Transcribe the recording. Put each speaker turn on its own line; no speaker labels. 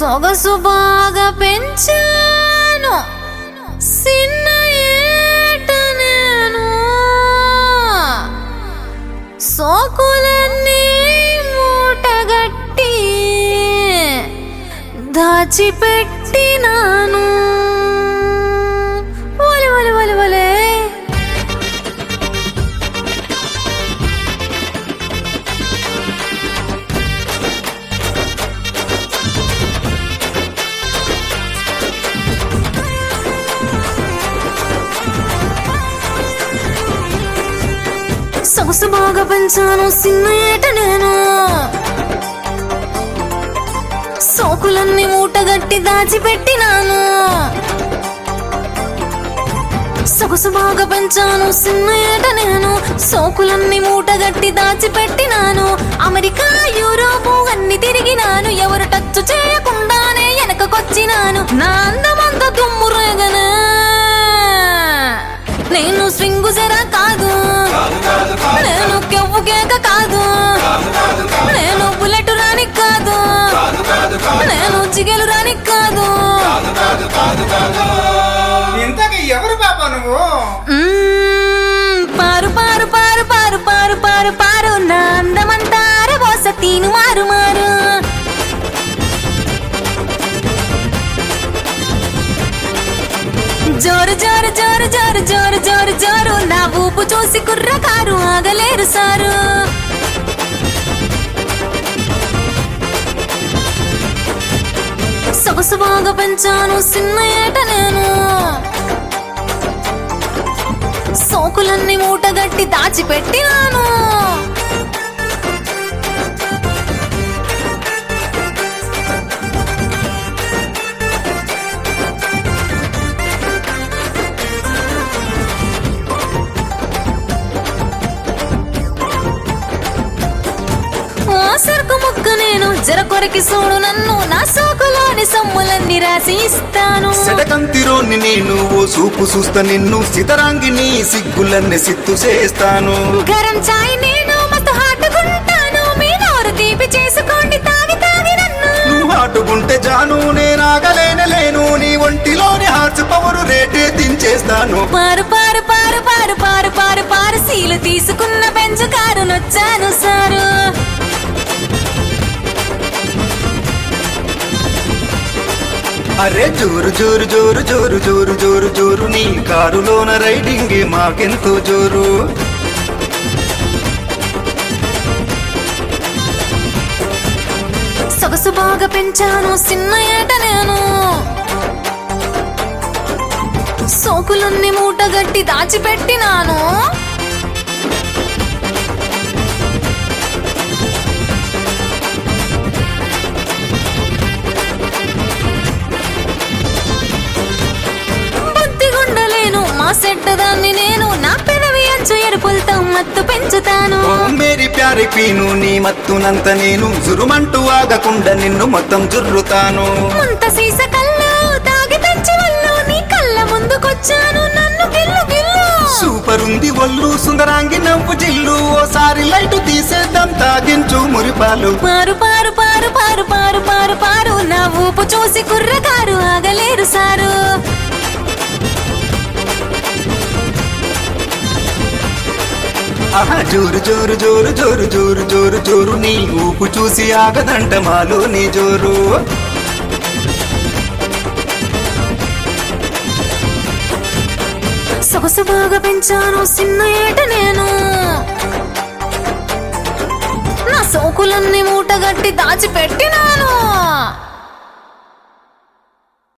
సొగసు బాగా పెంచాను చిన్న ఏట నేను సోకులన్నీ మూటగట్టి దాచిపెట్టినాను ఒలే ఒలే ఒలే ఒలే సొగసు బాగా పెంచాను చిన్న ఏట నేను సోకులన్నీ మూటగట్టి దాచిపెట్టినాను సొగసు బాగా పెంచాను చిన్న ఏట నేను సోకులన్నీ మూటగట్టి దాచిపెట్టినాను అమెరికా యూరోపు అన్ని తిరిగినాను ఎవరు టచ్ చేయకుండానే వెనకకొచ్చినాను నా అందమంతా దుమ్ము రేగనే నేను స్వింగు జరా కాదు నేను కెవ్వు కేక కాదు నేను బుల్లెట్ రాని కాదు నేను చిగెలు రాని కాదు
ఇంతకీ ఎవరు పాప నువ్వు
మ్మ్, పారు పారు పారు పారు పారు పారు పారు నా అందమంతా అరబోస తీను మారు మారు జోరు జోరు జోరు జోరు జోరు జోరు జోరు నా ఊపు చూసి కుర్రకారు ఆగలేరు సారు సొగసు బాగా పెంచాను చిన్న ఏట నేను సోకులన్నీ మూటగట్టి దాచిపెట్టినాను ఓ సరుకు ముక్క నేను జర కొరికి చూడు నన్ను నా సోకులోని సొమ్ములన్నీ రాసి ఇస్తాను
సెడకంతిరోని నేను ఓ సూపు చూస్తా నిన్ను సితరాంగిని సిగ్గులన్నీ సిత్తు చేస్తాను
గరం చాయ్ నేను మస్తు హాటుకుంటాను మీ నోరు తీపి చేసుకోండి తాగి తాగి నన్ను
నువ్వు ఆటుకుంటే జాను నేనాగలేనే లేను నీ ఒంటిలోని హార్స్ పవరు రేటే దించేస్తాను
పారు పారు పారు పారు పారు పారు పారు సీలు తీసుకున్న బెంచు కారు నొచ్చాను సారు
అరే జోరు జోరు జోరు జోరు జోరు జోరు జోరు నీ కారులోన రైడింగ్ మాకెంతో జోరు
సొగసు బాగా పెంచాను చిన్న ఏట నేను సోకులన్నీ మూటగట్టి దాచిపెట్టినాను బుద్ధిగుండలేను మా సెడ్డదాన్ని నేను నా పెదవి అంచు ఎరుపులతో మత్తు పెంచుతాను
ఓ మేరీ ప్యారి పీను నీ మత్తునంత నేను జురుమంటూ ఆగకుండా నిన్ను మొత్తం జుర్రుతాను
ముంత సీస కళ్ళు తాగి తెచ్చి వల్లు నీ కళ్ళ ముందుకొచ్చాను నన్ను గిల్లు గిల్లు
సూపర్ ఉంది ఒళ్ళు సుందరాంగి నవ్వు జిల్లు ఓసారి లైట్ తీసేద్దాం తాగించు మురిపాలు
పారు పారు పారు పారు పారు పారు పారు నా ఊపు చూసి కుర్రకారు ఆగలేరు సారు
ఆహా జోరు జోరు జోరు జోరు జోరు జోరు జోరు నీ ఊపు చూసి ఆగదంట మాలో నీ జోరు
సొగసు బాగా పెంచాను చిన్న ఏట నేను నా సోకులన్నీ మూటగట్టి దాచిపెట్టినాను